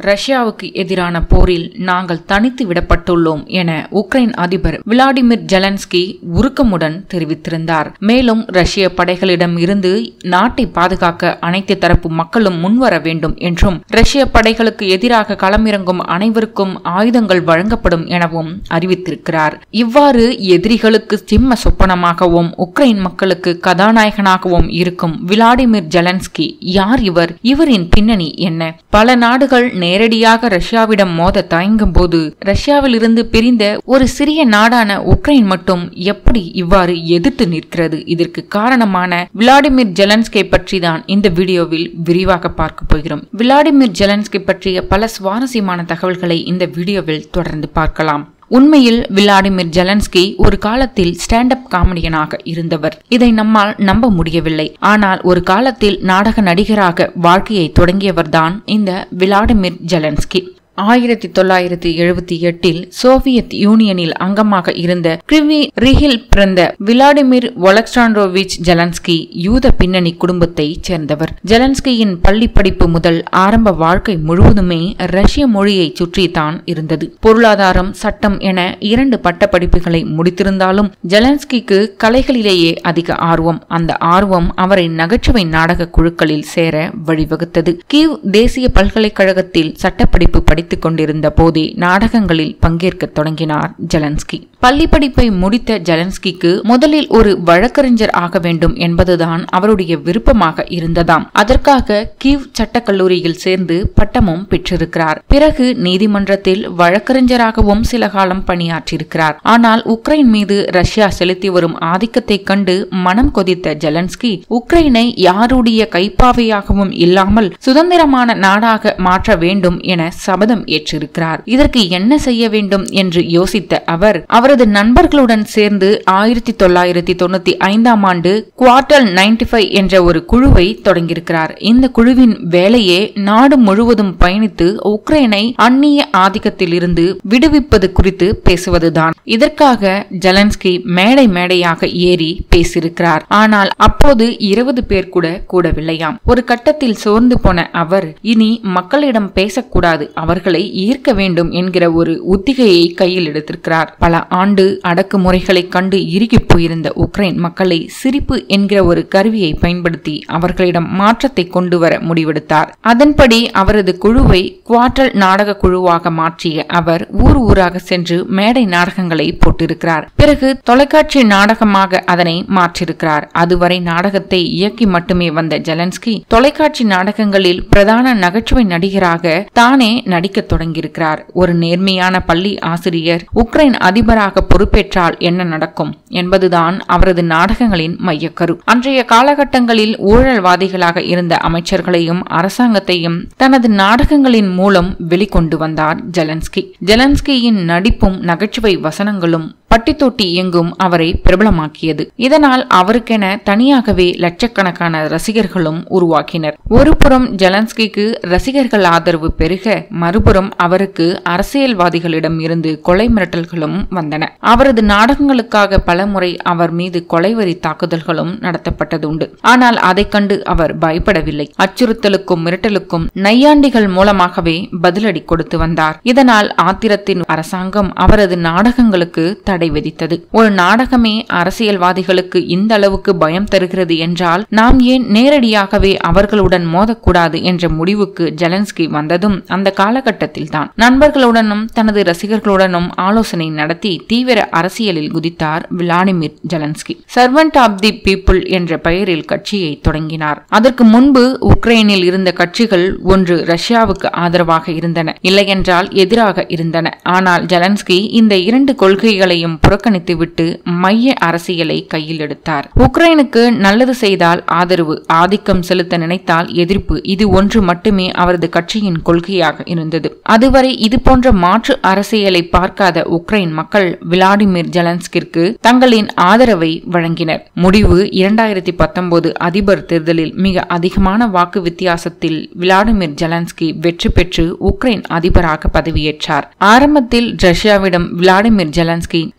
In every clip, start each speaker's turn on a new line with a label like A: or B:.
A: ரஷ்யாவுக்கு எதிரான போரில் நாங்கள் தனித்து விடப்பட்டுள்ளோம் என உக்ரைன் அதிபர் விளாடிமிர் ஜெலன்ஸ்கி உருக்கமுடன் தெரிவித்திருந்தார் மேலும் ரஷ்ய படைகளிடம் இருந்து நாட்டை பாதுகாக்க அனைத்து தரப்பு மக்களும் முன்வர வேண்டும் என்றும் ரஷ்ய படைகளுக்கு எதிராக களமிறங்கும் அனைவருக்கும் ஆயுதங்கள் வழங்கப்படும் எனவும் அறிவித்திருக்கிறார் இவ்வாறு எதிரிகளுக்கு சிம்ம சொப்பனமாகவும் உக்ரைன் மக்களுக்கு கதாநாயகனாகவும் இருக்கும் விளாடிமிர் ஜெலன்ஸ்கி யார் இவர் இவரின் பின்னணி என்ன பல நாடுகள் நேரடியாக ரஷ்யாவிடம் மோத தயங்கும் போது ரஷ்யாவில் இருந்து பிரிந்த ஒரு சிறிய நாடான உக்ரைன் மட்டும் எப்படி இவ்வாறு எதிர்த்து நிற்கிறது இதற்கு காரணமான விளாடிமிர் ஜெலன்ஸ்கை பற்றி தான் இந்த வீடியோவில் விரிவாக பார்க்க போகிறோம் விளாடிமிர் ஜெலன்ஸ்கி பற்றிய பல சுவாரஸ்யமான தகவல்களை இந்த வீடியோவில் தொடர்ந்து பார்க்கலாம் உண்மையில் விளாடிமிர் ஜெலன்ஸ்கி ஒரு காலத்தில் ஸ்டாண்ட் அப் காமெடியனாக இருந்தவர் இதை நம்மால் நம்ப முடியவில்லை ஆனால் ஒரு காலத்தில் நாடக நடிகராக வாழ்க்கையை தொடங்கியவர்தான் இந்த விளாடிமிர் ஜெலன்ஸ்கி ஆயிரத்தி தொள்ளாயிரத்தி எழுபத்தி எட்டில் சோவியத் யூனியனில் அங்கமாக இருந்த கிரிவி ரிஹில் பிறந்த விளாடிமிர் ஒலக்சாண்ட்ரோவிச் ஜெலன்ஸ்கி யூத பின்னணி குடும்பத்தை சேர்ந்தவர் ஜெலன்ஸ்கியின் பள்ளி படிப்பு முதல் ஆரம்ப வாழ்க்கை முழுவதுமே ரஷ்ய மொழியை சுற்றித்தான் இருந்தது பொருளாதாரம் சட்டம் என இரண்டு பட்ட படிப்புகளை முடித்திருந்தாலும் ஜெலன்ஸ்கிக்கு கலைகளிலேயே அதிக ஆர்வம் அந்த ஆர்வம் அவரை நகைச்சுவை நாடக குழுக்களில் சேர வழிவகுத்தது கீவ் தேசிய பல்கலைக்கழகத்தில் சட்டப்படிப்பு படி படித்துக் கொண்டிருந்த போதே நாடகங்களில் பங்கேற்க தொடங்கினார் ஜெலன்ஸ்கி பள்ளி படிப்பை முடித்த ஜெலன்ஸ்கிக்கு முதலில் ஒரு வழக்கறிஞர் ஆக வேண்டும் என்பதுதான் அவருடைய விருப்பமாக இருந்ததாம் அதற்காக கீவ் சட்டக்கல்லூரியில் சேர்ந்து பட்டமும் பெற்றிருக்கிறார் பிறகு நீதிமன்றத்தில் வழக்கறிஞராகவும் சில காலம் பணியாற்றியிருக்கிறார் ஆனால் உக்ரைன் மீது ரஷ்யா செலுத்தி வரும் ஆதிக்கத்தை கண்டு மனம் கொதித்த ஜெலன்ஸ்கி உக்ரைனை யாருடைய கைப்பாவையாகவும் இல்லாமல் சுதந்திரமான நாடாக மாற்ற வேண்டும் என சபதம் ஏற்றிருக்கிறார் இதற்கு என்ன செய்ய வேண்டும் என்று யோசித்த அவர் அவரது நண்பர்களுடன் சேர்ந்து ஆயிரத்தி தொள்ளாயிரத்தி தொண்ணூத்தி ஐந்தாம் ஆண்டு குவார்டல் நைன்டி ஃபைவ் என்ற ஒரு குழுவை தொடங்கியிருக்கிறார் இந்த குழுவின் வேலையே நாடு முழுவதும் பயணித்து உக்ரைனை அந்நிய ஆதிக்கத்தில் இருந்து விடுவிப்பது குறித்து பேசுவதுதான் இதற்காக ஜெலன்ஸ்கி மேடை மேடையாக ஏறி பேசியிருக்கிறார் ஆனால் அப்போது இருபது பேர் கூட கூடவில்லையாம் ஒரு கட்டத்தில் சோர்ந்து போன அவர் இனி மக்களிடம் பேசக்கூடாது அவர்களை ஈர்க்க வேண்டும் என்கிற ஒரு உத்திகையை கையில் எடுத்திருக்கிறார் பல ஆண்டு அடக்குமுறைகளை கண்டு இறுகி போயிருந்த உக்ரைன் மக்களை சிரிப்பு என்கிற ஒரு கருவியை பயன்படுத்தி அவர்களிடம் மாற்றத்தை கொண்டு வர முடிவெடுத்தார் அதன்படி அவரது குழுவை குவார்டல் நாடக குழுவாக மாற்றிய அவர் ஊர் ஊராக சென்று மேடை நாடகங்களை போட்டிருக்கிறார் பிறகு தொலைக்காட்சி நாடகமாக அதனை மாற்றிருக்கிறார் அதுவரை நாடகத்தை இயக்கி மட்டுமே வந்த ஜெலன்ஸ்கி தொலைக்காட்சி நாடகங்களில் பிரதான நகைச்சுவை நடிகராக தானே நடிக்க தொடங்கியிருக்கிறார் ஒரு நேர்மையான பள்ளி ஆசிரியர் உக்ரைன் அதிபராக பொறுப்பேற்றால் என்ன நடக்கும் என்பதுதான் அவரது நாடகங்களின் மையக்கரு அன்றைய காலகட்டங்களில் ஊழல்வாதிகளாக இருந்த அமைச்சர்களையும் அரசாங்கத்தையும் தனது நாடகங்களின் மூலம் வெளிக்கொண்டு வந்தார் ஜெலன்ஸ்கி ஜெலன்ஸ்கியின் நடிப்பும் நகைச்சுவை வசனங்களும் பட்டி தொட்டி எங்கும் அவரை பிரபலமாக்கியது இதனால் அவருக்கென தனியாகவே லட்சக்கணக்கான ரசிகர்களும் உருவாக்கினர் ஒரு புறம் ஜெலன்ஸ்கிக்கு ரசிகர்கள் ஆதரவு பெருக மறுபுறம் அவருக்கு அரசியல்வாதிகளிடம் இருந்து கொலை மிரட்டல்களும் வந்தன அவரது நாடகங்களுக்காக பலமுறை அவர் மீது கொலைவரி தாக்குதல்களும் நடத்தப்பட்டது உண்டு ஆனால் அதை கண்டு அவர் பயப்படவில்லை அச்சுறுத்தலுக்கும் மிரட்டலுக்கும் நையாண்டிகள் மூலமாகவே பதிலடி கொடுத்து வந்தார் இதனால் ஆத்திரத்தின் அரசாங்கம் அவரது நாடகங்களுக்கு தடை விதித்தது ஒரு நாடகமே அரசியல்வாதிகளுக்கு இந்த அளவுக்கு பயம் தருகிறது என்றால் நாம் ஏன் நேரடியாகவே அவர்களுடன் மோதக்கூடாது என்ற முடிவுக்கு ஜெலன்ஸ்கி வந்ததும் அந்த காலகட்டத்தில் தான் நண்பர்களுடனும் தனது ரசிகர்களுடனும் ஆலோசனை நடத்தி தீவிர அரசியலில் குதித்தார் Vladimir Zelensky Servant of the People என்ற பெயரில் கட்சியை தொடங்கினார் அதற்கு முன்பு உக்ரைனில் இருந்த கட்சிகள் ஒன்று ரஷ்யாவுக்கு ஆதரவாக இருந்தன இல்லையென்றால் எதிராக இருந்தன ஆனால் ஜெலன்ஸ்கி இந்த இரண்டு கொள்கைகளையும் புறக்கணித்துவிட்டு மைய அரசியலை கையில் எடுத்தார் உக்ரைனுக்கு நல்லது செய்தால் ஆதரவு ஆதிக்கம் செலுத்த நினைத்தால் எதிர்ப்பு இது ஒன்று மட்டுமே அவரது கட்சியின் கொள்கையாக இருந்தது அதுவரை இது போன்ற மாற்று அரசியலை பார்க்காத உக்ரைன் மக்கள் விளாடிமிர் ஜெலன்ஸ்கிற்கு தங்களின் ஆதரவை வழங்கினர் முடிவு இரண்டாயிரத்தி பத்தொன்பது அதிபர் தேர்தலில் மிக அதிகமான வாக்கு வித்தியாசத்தில் விளாடிமிர் ஜெலன்ஸ்கி வெற்றி பெற்று உக்ரைன் அதிபராக பதவியேற்றார் ஆரம்பத்தில் ரஷ்யாவிடம் விளாடிமிர் ஜெலன்ஸ்கி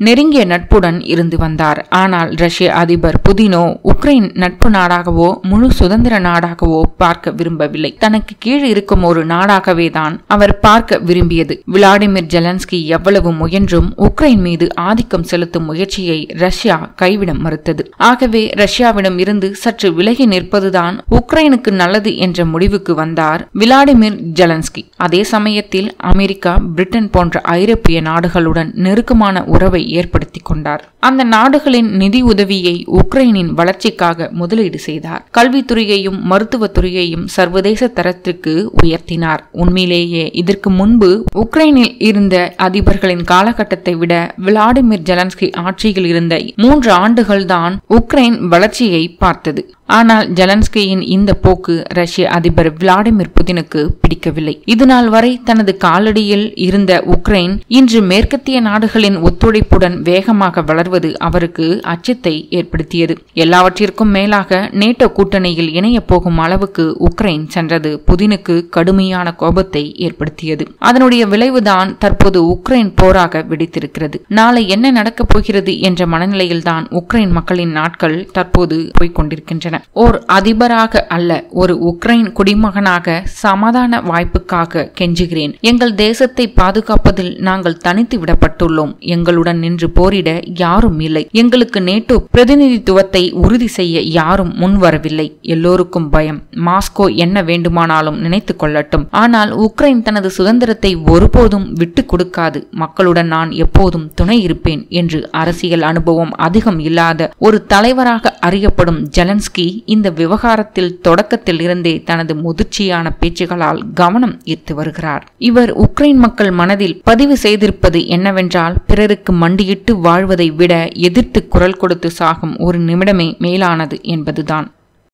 A: நெருங்கிய நட்புடன் இருந்து வந்தார் ஆனால் ரஷ்ய அதிபர் புதினோ உக்ரைன் நட்பு நாடாகவோ முழு சுதந்திர நாடாகவோ பார்க்க விரும்பவில்லை தனக்கு கீழ் இருக்கும் ஒரு நாடாகவே தான் அவர் பார்க்க விரும்பியது விளாடிமிர் ஜெலன்ஸ்கி எவ்வளவு முயன்றும் உக்ரைன் மீது ஆதிக்கம் செலுத்தும் முயற்சியை ரஷ்யா கைவிட மறுத்தது ஆகவே ரஷ்யாவிடம் இருந்து சற்று விலகி நிற்பதுதான் உக்ரைனுக்கு நல்லது என்ற முடிவுக்கு வந்தார் விளாடிமிர் ஜெலன்ஸ்கி அதே சமயத்தில் அமெரிக்கா பிரிட்டன் போன்ற ஐரோப்பிய நாடுகளுடன் நெருக்கமான உறவை ஏற்படுத்தி கொண்டார் அந்த நாடுகளின் நிதி உதவியை உக்ரைனின் வளர்ச்சிக்காக முதலீடு செய்தார் கல்வித்துறையையும் மருத்துவத்துறையையும் சர்வதேச தரத்திற்கு உயர்த்தினார் உண்மையிலேயே இதற்கு முன்பு உக்ரைனில் இருந்த அதிபர்களின் காலகட்டத்தை விட விளாடிமிர் ஜெலன்ஸ்கி ஆட்சியில் இருந்த மூன்று ஆண்டுகள்தான் உக்ரைன் வளர்ச்சியை பார்த்தது ஆனால் ஜெலன்ஸ்கியின் இந்த போக்கு ரஷ்ய அதிபர் விளாடிமிர் புதினுக்கு பிடிக்கவில்லை இதுநாள் வரை தனது காலடியில் இருந்த உக்ரைன் இன்று மேற்கத்திய நாடுகளின் ஒத்துழைப்புடன் வேகமாக வளர்வது அவருக்கு அச்சத்தை ஏற்படுத்தியது எல்லாவற்றிற்கும் மேலாக நேட்டோ கூட்டணியில் இணைய போகும் அளவுக்கு உக்ரைன் சென்றது புதினுக்கு கடுமையான கோபத்தை ஏற்படுத்தியது அதனுடைய விளைவுதான் தற்போது உக்ரைன் போராக வெடித்திருக்கிறது நாளை என்ன நடக்கப் போகிறது என்ற மனநிலையில்தான் உக்ரைன் மக்களின் நாட்கள் தற்போது போய்க் கொண்டிருக்கின்றன ஓர் அதிபராக அல்ல ஒரு உக்ரைன் குடிமகனாக சமாதான வாய்ப்புக்காக கெஞ்சுகிறேன் எங்கள் தேசத்தை பாதுகாப்பதில் நாங்கள் தனித்து விடப்பட்டுள்ளோம் எங்களுடன் நின்று போரிட யாரும் இல்லை எங்களுக்கு நேட்டோ பிரதிநிதித்துவத்தை உறுதி செய்ய யாரும் முன்வரவில்லை எல்லோருக்கும் பயம் மாஸ்கோ என்ன வேண்டுமானாலும் நினைத்துக் கொள்ளட்டும் ஆனால் உக்ரைன் தனது சுதந்திரத்தை ஒருபோதும் விட்டுக் கொடுக்காது மக்களுடன் நான் எப்போதும் துணை இருப்பேன் என்று அரசியல் அனுபவம் அதிகம் இல்லாத ஒரு தலைவராக அறியப்படும் ஜெலன்ஸ்கி இந்த விவகாரத்தில் தொடக்கத்தில் இருந்தே தனது முதிர்ச்சியான பேச்சுகளால் கவனம் ஈர்த்து வருகிறார் இவர் உக்ரைன் மக்கள் மனதில் பதிவு செய்திருப்பது என்னவென்றால் பிறருக்கு மண்டியிட்டு வாழ்வதை விட எதிர்த்து குரல் கொடுத்து சாகும் ஒரு நிமிடமே மேலானது என்பதுதான்